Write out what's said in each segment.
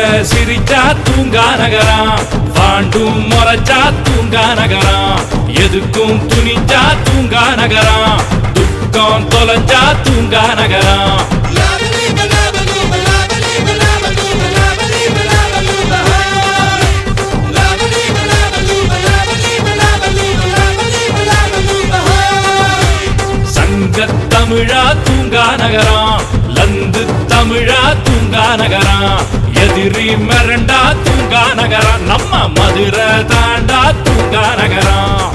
சிரிச்சா தூங்கா நகரம் வாண்டும் முறைச்சா தூங்கா நகரம் எதுக்கும் துணிஞ்சா தூங்கா நகரம் துக்கம் தொலைஞ்சா தூங்கா நகரம் சங்க தமிழா தூங்கா நகரம் லந்து தமிழா தூங்கா நகரம் எதிரி மிரண்டா தூங்கா நகரம் நம்ம மதுரை தாண்டா தூங்கா நகரம்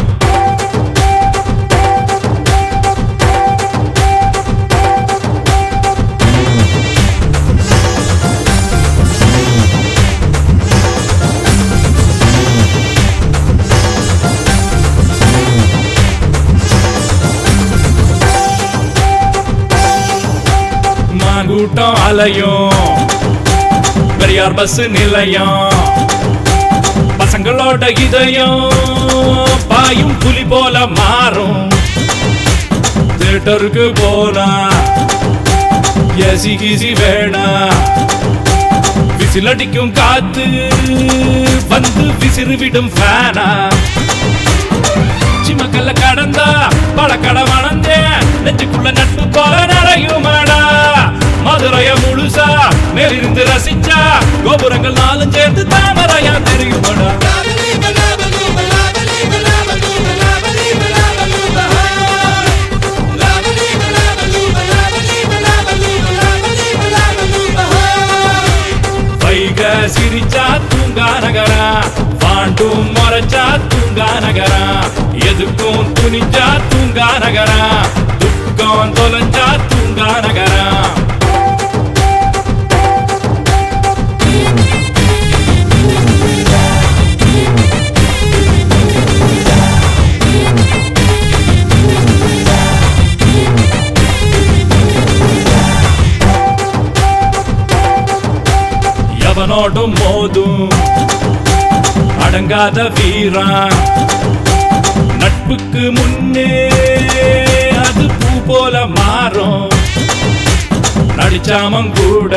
மாங்கூட்டம் அலையும் பெரியார் பஸ் நிலையம் பசங்களோட இதயம் பாயும் புலி போல மாறும் தியேட்டருக்கு போனா ஏசி கீசி வேணா விசில் அடிக்கும் காத்து வந்து விசிறு விடும் ஃபேனா சிமக்கல்ல கடந்தா பழக்கடை வளர்ந்தேன் நெஞ்சுக்குள்ள நட்பு போல நிறையுமாடா மதுரைய முழுசா மேலிருந்து ரசிச்சா கோபுரங்கள் நாளும் சேர்ந்து தாமரையா தெரியுமாடா வைக சிரிச்சா தூங்கா நகரா பாண்டும் மறைச்சா தூங்கா நகரா எதுக்கும் துணிஞ்சா தூங்கா நகரா துக்கம் தொலைஞ்சா தூங்கா நகரா எவனோடும் மோதும் அடங்காத வீரா நட்புக்கு முன்னே அது பூ போல மாறும் நடிச்சாமம் கூட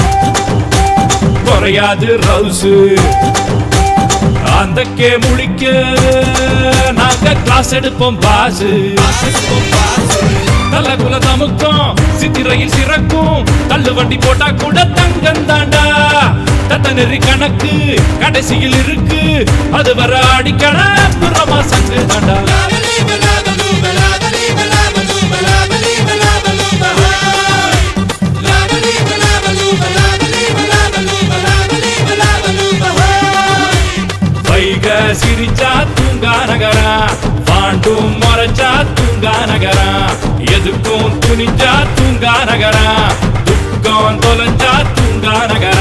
குறையாது ரவுசு அந்தக்கே முழிக்க நாங்க கிளாஸ் எடுப்போம் பாசு நல்ல குல தமுக்கும் சித்திரையில் சிறக்கும் தள்ளு வண்டி போட்டா கூட தங்கம் தாண்டா தத்த நெறி கணக்கு கடைசியில் இருக்கு அது வர அடிக்கட புறமா சங்கு தாண்டா வைக சிரிச்சா தூங்கா நகரா பாண்டும் மறைச்சா தூங்கா நகரா எதுக்கும் துணிஞ்சா தூங்கா நகரா துக்கம் தொலைஞ்சா தூங்கா நகரா